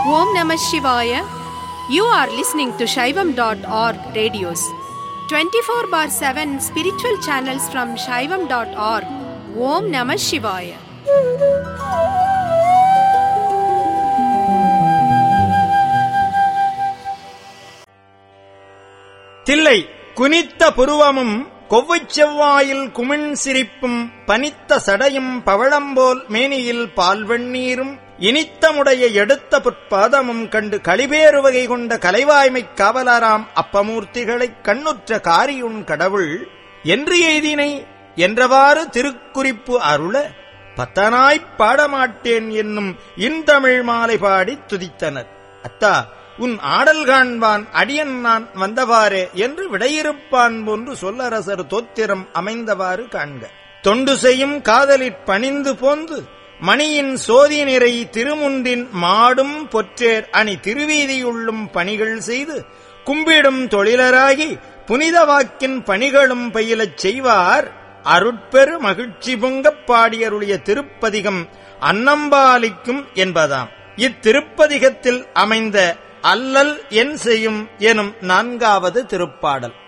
Om Namah Shivaya. You are listening to Shaivam.org radios. 24 bar 7 spiritual channels from Shaivam.org. Om Namah Shivaya. Thillai குனித்த புருவமும் கொவ்வைச் செவ்வாயில் குமிண் சிரிப்பும் பனித்த சடையும் பவழம்போல் மேனியில் பால்வெண்ணீரும் இனித்தமுடைய எடுத்த புற்பாதமும் கண்டு களிபேறு வகை கொண்ட கலைவாய்மைக் காவலராம் அப்பமூர்த்திகளைக் கண்ணுற்ற காரியுண் கடவுள் என்று எய்தினை என்றவாறு திருக்குறிப்பு அருள பத்தனாய்ப் பாடமாட்டேன் என்னும் இன்தமிழ் மாலை பாடித் துதித்தனர் அத்தா உன் ஆடல் காண்பான் அடியன் நான் வந்தவாறே என்று விடையிருப்பான் போன்று சொல்லரசர் தோத்திரம் அமைந்தவாறு காண்க தொண்டு செய்யும் காதலிற் பணிந்து போந்து மணியின் சோதி நிறை திருமுன்றின் மாடும் பொற்றேர் அணி திருவீதியுள்ளும் பணிகள் செய்து கும்பிடும் தொழிலராகி புனித வாக்கின் பணிகளும் பயிலச் செய்வார் அருட்பெரு மகிழ்ச்சி பொங்கப் பாடியருடைய திருப்பதிகம் அன்னம்பாலிக்கும் என்பதாம் இத்திருப்பதிகத்தில் அமைந்த அல்லல் என் செய்யும் எனும் நான்காவது திருப்பாடல்